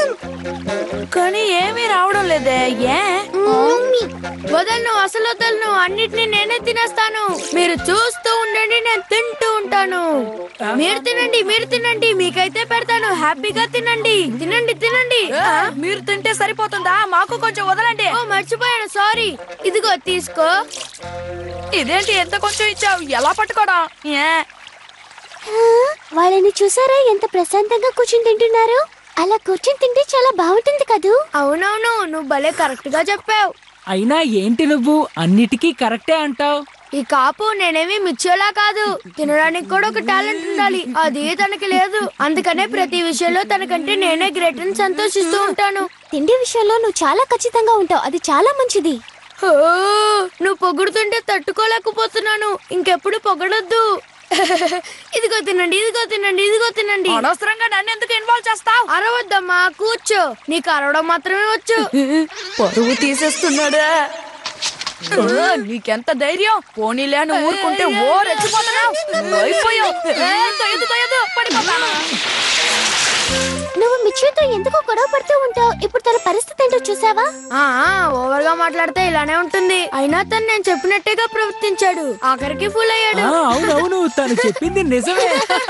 కానీ ఏమీ రావడం లేదే ఏ వదలను అసలు వదలను అన్నిటిని నేనే తినేస్తాను మీరు చూస్తూ ఉండండి నేను తింటూ ఉంటాను మీరు తినండి మీరు తినండి మీకైతే పెడతాను హ్యాపీగా తినండి తినండి తినండి మీరు తింటే సరిపోతుందా మాకు కొంచెం వదలండి ఓ మర్చిపోయాను సారీ ఇదిగో తీసుకో ఇదేంటి ఎంత కొంచెం ఇచ్చావు ఎలా పట్టుకోవడం ఏ వాళ్ళని చూసారా ఎంత ప్రశాంతంగా కూర్చుని తింటున్నారు అలా కూర్చుని తింటే చాలా బాగుంటుంది కదూ అవునవును నువ్వు భలే కరెక్ట్ గా చెప్పావు అయినా ఏంటి నువ్వు అన్నిటికీ కరెక్టే అంటావు ఈ కాపు నేనేమి మిర్చేలా కాదు తినడానికి కూడా ఒక టాలెంట్ ఉండాలి అది తనకి లేదు అందుకనే ప్రతి విషయంలో తనకంటే నేనే గ్రేట్ అని సంతోషిస్తూ ఉంటాను తిండి విషయంలో నువ్వు చాలా ఖచ్చితంగా ఉంటావు అది చాలా మంచిది ఓ, నువ్వు పొగుడుతుంటే తట్టుకోలేకపోతున్నాను ఇంకెప్పుడు పొగడొద్దు ఇదిగో తినండి ఇదిగో తినండి ఇదిగో తినండి అనవసరంగా నన్ను ఎందుకు ఇన్వాల్వ్ చేస్తావు అరవద్దమ్మా కూర్చో నీకు అరవడం మాత్రమే వచ్చు పరువు తీసేస్తున్నాడా ఆ, నీకెంత ధైర్యం పోనీలే అని ఊరుకుంటే ఓ రెచ్చిపోతున్నావు అయిపోయావు ఏ, తొయ్యదు, తొయ్యదు, పడిపోతాను. నువ్వు మిచ్చుతో ఎందుకు గొడవ పడుతూ ఉంటావు ఇప్పుడు తన పరిస్థితి ఏంటో చూసావా ఆ ఓవర్ గా మాట్లాడితే ఇలానే ఉంటుంది అయినా తను నేను చెప్పినట్టేగా ప్రవర్తించాడు ఆఖరికి ఫుల్ ఆ, అయ్యాడు అవునవును తను చెప్పింది నిజమే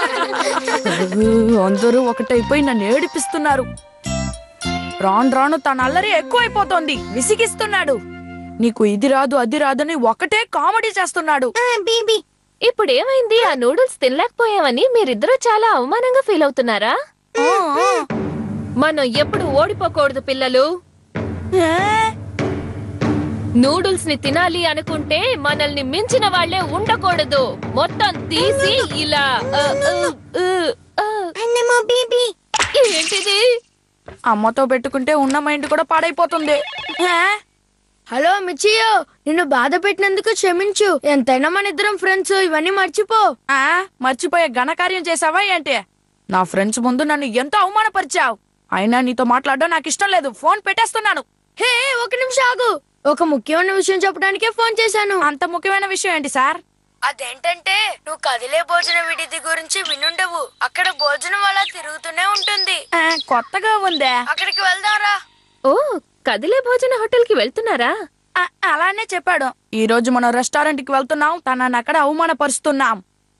అందరూ ఒకటైపోయి నన్ను ఏడిపిస్తున్నారు రాను రాను తన అల్లరి ఎక్కువైపోతోంది విసిగిస్తున్నాడు నీకు ఇది రాదు అది రాదని ఒకటే కామెడీ చేస్తున్నాడు బీబీ ఇప్పుడు ఏమైంది ఆ నూడిల్స్ తినలేకపోయామని మీరిద్దరూ చాలా అవమానంగా ఫీల్ అవుతున్నారా ఆ, ఆ. మనం ఎప్పుడు ఓడిపోకూడదు పిల్లలు ఏ? నూడిల్స్ ని తినాలి అనుకుంటే మనల్ని మించిన వాళ్ళే ఉండకూడదు మొత్తం తీసి ఇలా ఆ, ఆ, ఆ, ఆ. బీబీ ఏంటిది అమ్మతో పెట్టుకుంటే ఉన్న మైండ్ కూడా పాడైపోతుంది ఏ? హలో మిచ్చియో నిన్ను బాధ పెట్టినందుకు క్షమించు ఎంతైనా మన ఇద్దరం ఫ్రెండ్స్ ఇవన్నీ మర్చిపో ఆ మర్చిపోయే ఘనకార్యం చేసావా ఏంటి నా ఫ్రెండ్స్ ముందు నన్ను ఎంతో అవమానపరిచావు అయినా నీతో మాట్లాడడం నాకు ఇష్టం లేదు ఫోన్ పెట్టేస్తున్నాను హే ఒక నిమిషం ఆగు ఒక ముఖ్యమైన విషయం చెప్పడానికే ఫోన్ చేశాను అంత ముఖ్యమైన విషయం ఏంటి సార్ అదేంటంటే నువ్వు కదిలే భోజన విడిది గురించి వినుండవు అక్కడ భోజనం అలా తిరుగుతూనే ఉంటుంది కొత్తగా ఉందే అక్కడికి వెళ్దాంరా ఓ కదిలే భోజన హోటల్ కి వెళ్తున్నారా ఆ, అలానే చెప్పాడు ఈ రోజు మనం రెస్టారెంట్ కి వెళ్తున్నాం తనని అక్కడ అవమానపరుస్తున్నాం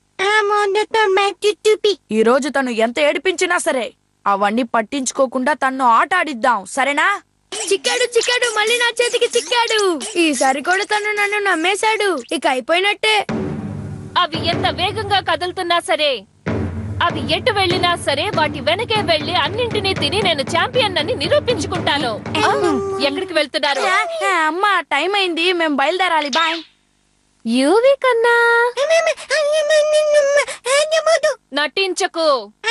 ఈ రోజు తను ఎంత ఏడిపించినా సరే అవన్నీ పట్టించుకోకుండా తన్ను ఆట ఆడిద్దాం సరేనా చిక్కాడు చిక్కాడు మళ్ళీ నా చేతికి చిక్కాడు ఈసారి కూడా తను నన్ను నమ్మేశాడు ఇక అయిపోయినట్టే అవి ఎంత వేగంగా కదులుతున్నా సరే అవి ఎటు వెళ్ళినా సరే వాటి వెనకే వెళ్ళి అన్నింటినీ తిని నేను ఛాంపియన్ అని నిరూపించుకుంటాను ఆ, ఎక్కడికి వెళ్తున్నారు ఆ, ఆ, అమ్మా టైం అయింది మేము బయలుదేరాలి బాయ్ యూవి కన్నా నటించకు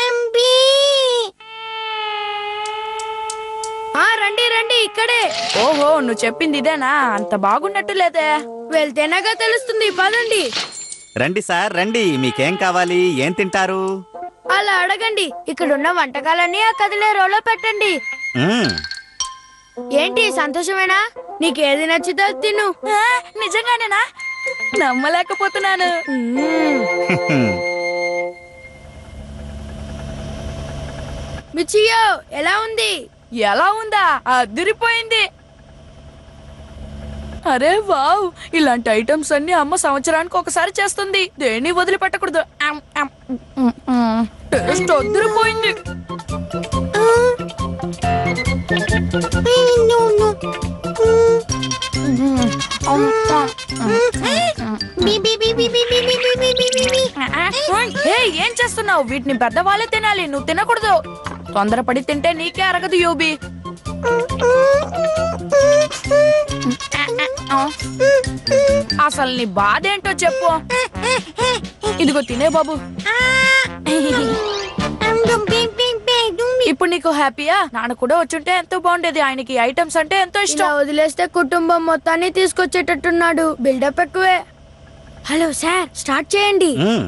ఆ రండి రండి ఇక్కడే ఓహో నువ్వు చెప్పింది ఇదేనా అంత బాగున్నట్టు లేదే వెళ్తేనాగా తెలుస్తుంది పదండి రండి సార్ రండి మీకేం కావాలి ఏం తింటారు అలా అడగండి ఇక్కడున్న వంటకాలన్నీ ఆ కదిలే రోలో పెట్టండి మ్మ్. ఏంటి సంతోషమేనా నీకేది నచ్చితే అది తిను నిజంగానేనా నమ్మలేకపోతున్నాను మిచ్చియో ఎలా ఉంది ఎలా ఉందా అదిరిపోయింది అరే వావ్ ఇలాంటి ఐటమ్స్ అన్ని అమ్మ సంవత్సరానికి ఒకసారి చేస్తుంది దేన్ని వదిలిపెట్టకూడదు ఆమ్, ఆమ్, ఉమ్, ఉమ్. టేస్ట్ అదిరిపోయింది ఏయ్, ఏం చేస్తున్నావు వీటిని పెద్దవాళ్ళే తినాలి నువ్వు తినకూడదు తొందరపడి తింటే నీకే అరగదు యూబి అసలు నీ బాధ ఏంటో చెప్పు ఇదిగో తినే బాబు ఇప్పుడు నీకు హ్యాపీయా నాన్న కూడా వచ్చుంటే ఎంతో బాగుండేది ఆయనకి ఐటమ్స్ అంటే ఎంతో ఇష్టం వదిలేస్తే కుటుంబం మొత్తాన్ని తీసుకొచ్చేటట్టున్నాడు బిల్డప్ ఎక్కువే హలో సార్ స్టార్ట్ చేయండి మ్మ్.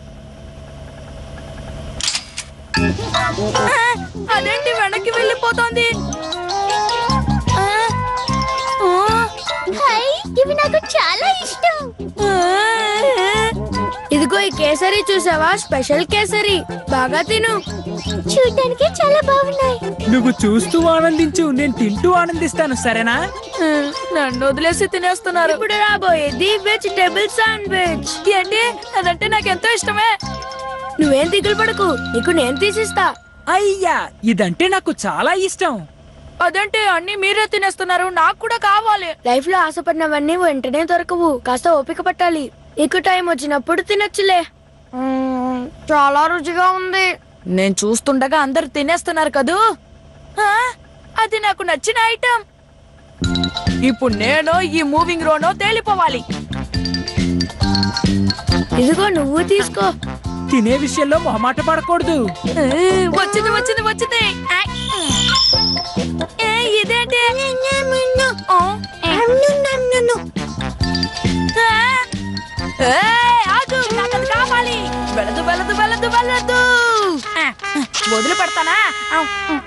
అదేంటి వెనక్కి వెళ్ళిపోతోంది ఆ, ఆ, హాయ్ ఇవి నాకు చాలా ఇష్టం ఆ. ఇదిగో ఈ కేసరి చూసావా స్పెషల్ కేసరి బాగా తిను చూడడానికి చాలా బాగున్నాయి నువ్వు చూస్తూ ఆనందించు నేను తింటూ ఆనందిస్తాను సరేనా నన్ను వదిలేసి తినేస్తున్నారు ఇప్పుడు రాబోయేది వెజిటేబుల్ శాండ్విచ్ ఏంటి అదంటే నాకు ఎంతో ఇష్టమే నువ్వేం దిగులు పడకు నీకు నేను తీసిస్తా అయ్యా ఇదంటే నాకు చాలా ఇష్టం అదంటే అన్ని మీరే తినేస్తున్నారు నాకు కూడా కావాలి లైఫ్ లో ఆశపడినవన్నీ వెంటనే దొరకవు కాస్త ఓపిక పట్టాలి నీకు టైం వచ్చినప్పుడు తినొచ్చులే మ్మ్, చాలా రుచిగా ఉంది నేను చూస్తుండగా అందరు తినేస్తున్నారు కదూ ఆ, అది నాకు నచ్చిన ఐటమ్ ఇప్పుడు నేను ఈ మూవింగ్ రోనో తేలిపోవాలి ఇదిగో నువ్వు తీసుకో తినే విషయంలో మొహమాట పడకూడదు ఏ, వచ్చింది వచ్చింది వచ్చింది ఆ, ఏ, ఇదేంటి ఆ, ఆ, ఏ, ఆగు, నాకు అది కావాలి వెళ్ళదు వెళ్ళదు వెళ్ళదు వెళ్ళదు ఆ, వదిలి పెడతానా ఆ,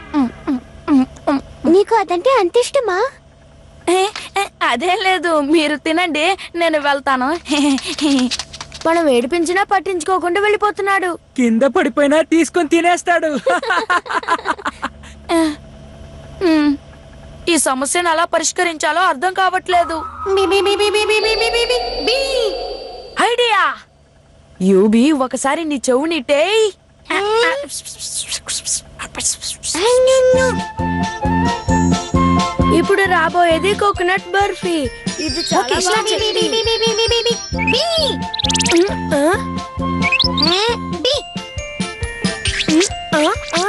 నీకు అదంటే అంత ఇష్టమా ఏ, ఏ, అదేం లేదు మీరు తినండి నేను వెళ్తాను మనం ఏడిపించినా పట్టించుకోకుండా వెళ్ళిపోతున్నాడు కింద పడిపోయినా తీసుకొని తినేస్తాడు మ్, ఈ సమస్యను ఎలా పరిష్కరించాలో అర్థం కావట్లేదు ఐడియా యూబి ఒకసారి నీ చెవుని టేయ్ ఇప్పుడు రాబోయేది కోకోనట్ బర్ఫీ ఇది చాలా బాగుంది. ఆ? ఆ? ఆ?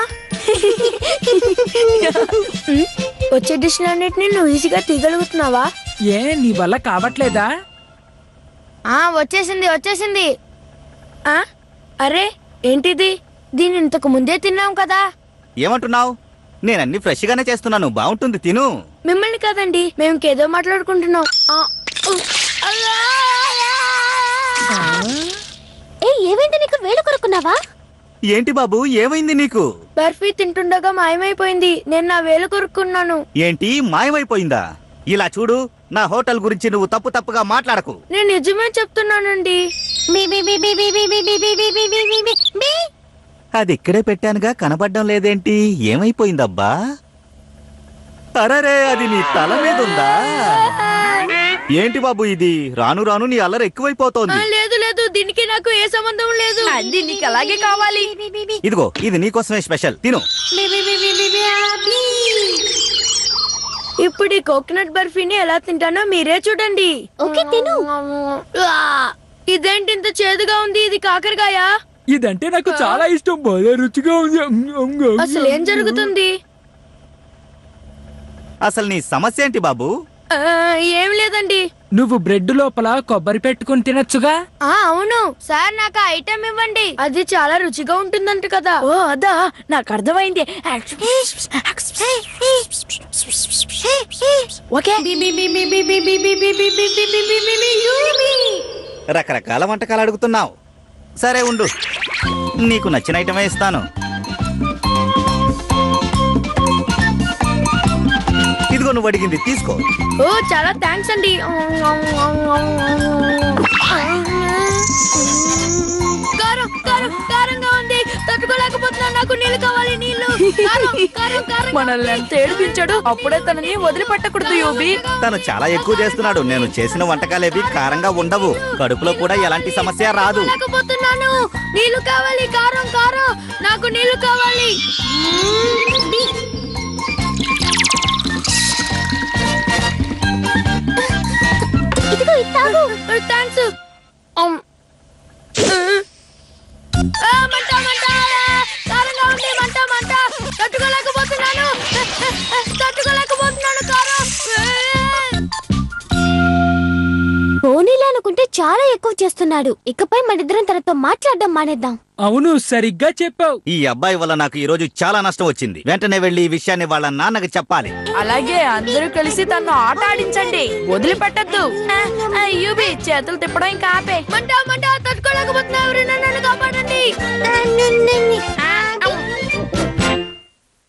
వచ్చే డిష్లన్నిటిని నువ్వు ఈజీగా తీయగలుగుతున్నావా ఏ నీ వల్ల కావట్లేదా ఆ వచ్చేసింది వచ్చేసింది ఆ అరే ఏంటిది దీని ఇంతకు ముందే తిన్నాం కదా ఏమంటున్నావు నేనన్ని ఫ్రెష్ గానే చేస్తున్నాను బాగుంటుంది తిను మిమ్మల్ని కదండి మేము ఇంకేదో మాట్లాడుకుంటున్నాం ఆ, ఉ, అలా, అలా. ఏ ఏమైంది నీకు వేలు కొరుకున్నావా ఏంటి బాబు ఏమైంది నీకు బర్ఫీ తింటుండగా మాయమైపోయింది నేను నా వేలు కొరుక్కున్నాను ఏంటి మాయమైపోయిందా ఇలా చూడు నా హోటల్ గురించి నువ్వు తప్పు తప్పుగా మాట్లాడకు నేను నిజమే చెప్తున్నానండి అది ఇక్కడే పెట్టానుగా కనపడ్డం లేదేంటి ఏమైపోయిందబ్బా అరరే అది నీ తల మీద ఉందా ఏంటి బాబు ఇది రాను రాను నీ అల్లరి ఆ, ఎక్కువైపోతోంది లేదు లేదు దీనికి నాకు ఏ సంబంధం లేదు అది నీకు అలాగే కావాలి ఇదిగో ఇది నీకోసమే స్పెషల్ తిను ఇప్పుడు ఈ కోకోనట్ బర్ఫీని ఎలా తింటానో మీరే చూడండి ఓకే, తిను. ఆ, ఇదేంటి ఇంత చేదుగా ఉంది ఇది కాకరకాయ ఇదంటే నాకు చాలా ఇష్టం బాగా రుచిగా ఉంది అసలు ఏం జరుగుతుంది అసలు నీ సమస్య ఏంటి బాబు ఆ, ఏం లేదండి నువ్వు బ్రెడ్ లోపల కొబ్బరి పెట్టుకుని తినొచ్చుగా ఆ అవును సార్ నాకు ఆ ఐటెం ఇవ్వండి అది చాలా రుచిగా ఉంటుందంట కదా ఓ అదా నాకు అర్థమైంది ఓకే రకరకాల వంటకాలు అడుగుతున్నావు సరే ఉండు నీకు నచ్చిన ఐటమే ఇస్తాను ఇదిగో నువ్వు అడిగింది తీసుకో ఓ చాలా థ్యాంక్స్ అండి కారం కారం కారంగా ఉంది తట్టుకోలేకపోతున్నా నాకు నీళ్ళు కావాలి నీళ్ళు కారం, కారం, కారం మనల్ని ఎంత ఏడిపించాడు అప్పుడే తనని వదిలిపెట్టకూడదు యోబి తను చాలా ఎక్కువ చేస్తున్నాడు నేను చేసిన వంటకాలేవి కారంగా ఉండవు కడుపులో కూడా ఎలాంటి సమస్య రాదు లేకపోతున్నాను నీళ్ళు కావాలి కారం కారం నాకు నీళ్ళు కావాలి ఇదిగో ఇది తాగు థ్యాంక్స్ మంట మంట కారంగా ఉంది మంట మంట తట్టుకోలేకపోతున్నాను తట్టుకోలేకపోతున్నాను కారం పోనీలే అనుకుంటే చాలా ఎక్కువ చేస్తున్నాడు ఇకపై మనిద్దరం తనతో మాట్లాడడం మానేద్దాం అవును సరిగ్గా చెప్పావు ఈ అబ్బాయి వల్ల నాకు ఈ రోజు చాలా నష్టం వచ్చింది వెంటనే వెళ్లి ఈ విషయాన్ని వాళ్ళ నాన్నకి చెప్పాలి అలాగే అందరూ కలిసి తను ఆట ఆడించండి వదిలిపెట్టద్దు యూబి చేతులు తిప్పడం ఇంకా ఆపే మంట మంట తట్టుకోలేకపోతున్నా ఎవరైనా నన్ను కాపాడండి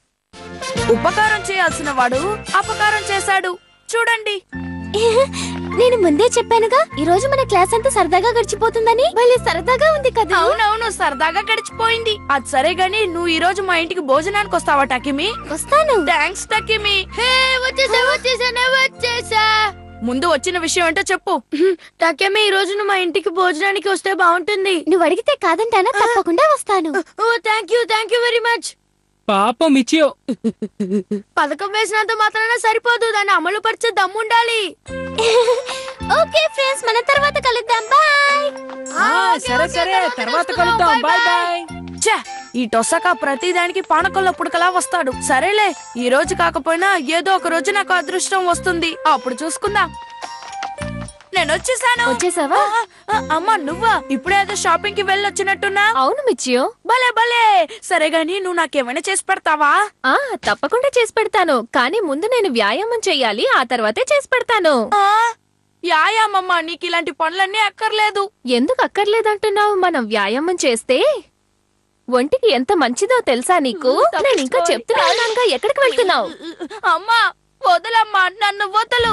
ఉపకారం చేయాల్సిన వాడు అపకారం చేశాడు చూడండి నేను ముందే చెప్పానుగా ఈ రోజు మన క్లాస్ అంతా సరదాగా గడిచిపోతుందని భలే సరదాగా ఉంది కదా అవునవును సరదాగా గడిచిపోయింది అది సరే గాని నువ్వు ఈ రోజు మా ఇంటికి భోజనానికి వస్తావా టకిమి వస్తాను థ్యాంక్స్ టకిమి హే వచ్చేసా వచ్చేసానే వచ్చేసా ముందు వచ్చిన విషయం ఏంటో చెప్పు టకిమి ఈ రోజు నువ్వు మా ఇంటికి భోజనానికి వస్తే బాగుంటుంది నువ్వు అడిగితే కాదంటానా తప్పకుండా వస్తాను ఓ thank you thank you very much పాపం మిచియో పథకం వేసినంత మాత్రాన సరిపోదు దాన్ని అమలు పరిచే దమ్ముండాలి ఓకే ఫ్రెండ్స్ మన తర్వాత కలుద్దాం బాయ్ ఆ, సరే సరే తర్వాత కలుద్దాం బాయ్ బాయ్ ఛే, ఈ టొసక ప్రతి దానికి పానకొల్ల పుడకలా వస్తాడు సరేలే ఈ రోజు కాకపోయినా ఏదో ఒక రోజు నాకు అదృష్టం వస్తుంది అప్పుడు చూసుకుందాం నేను వచ్చేసాను వచ్చేసావా ఆ, ఆ, అమ్మా నువ్వా ఇప్పుడే ఏదో షాపింగ్ కి వెళ్ళొచ్చినట్టున్నా అవును మిచ్చియో భలే భలే సరే గాని నువ్వు నాకేమైనా చేసి పెడతావా ఆ తప్పకుండా చేసి పెడతాను కానీ ముందు నేను వ్యాయామం చెయ్యాలి ఆ తర్వాతే చేసి పెడతాను ఆ, యాయామమ్మా నీకు ఇలాంటి పనులన్నీ అక్కర్లేదు ఎందుకు అక్కర్లేదంటున్నావు మనం వ్యాయామం చేస్తే ఒంటికి ఎంత మంచిదో తెలుసా నీకు నేను ఇంకా చెప్తూనే ఉన్నానుగా ఎక్కడికి వెళ్తున్నావు అమ్మా వదలమ్మా నన్ను వదలు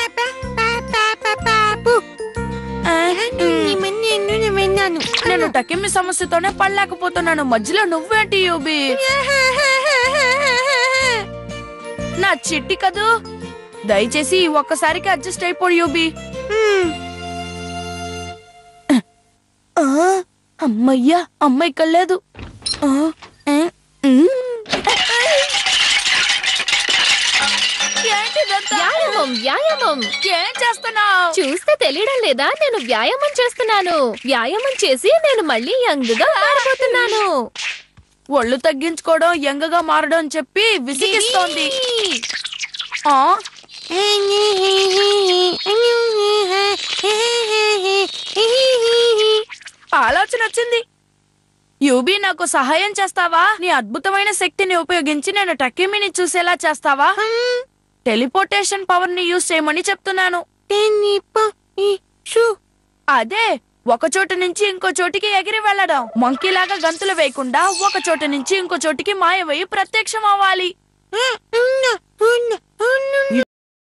ఆ, నేను టకిమ్మి సమస్యతోనే పడలేకపోతున్నాను మధ్యలో నువ్వేంటి యూబి నా చిట్టి కదూ దయచేసి ఈ ఒక్కసారికి అడ్జస్ట్ అయిపోడు యూబి ఆ, అమ్మయ్యా అమ్మ ఇక్కడ లేదు ఆ, ఏ, ఉమ్. ఏంటిదంతా? వ్యాయామం వ్యాయామం ఏం చేస్తున్నావు చూస్తే తెలియడం లేదా నేను వ్యాయామం చేస్తున్నాను వ్యాయామం చేసి నేను మళ్ళీ యంగ్ గా మారిపోతున్నాను ఒళ్ళు తగ్గించుకోవడం యంగగా మారడం అని చెప్పి విసిగిస్తోంది ఆ ఆలోచన వచ్చింది యూబీ నాకు సహాయం చేస్తావా నీ అద్భుతమైన శక్తిని ఉపయోగించి నేను టక్కిమిని చూసేలా చేస్తావా టెలిపోర్టేషన్ పవర్ ని యూజ్ చేయమని చెప్తున్నాను అదే ఒక చోటు నుంచి ఇంకో చోటికి ఎగిరి వెళ్ళడం మంకీలాగా గంతులు వేయకుండా ఒక చోటు నుంచి ఇంకో చోటికి మాయమై ప్రత్యక్షం అవ్వాలి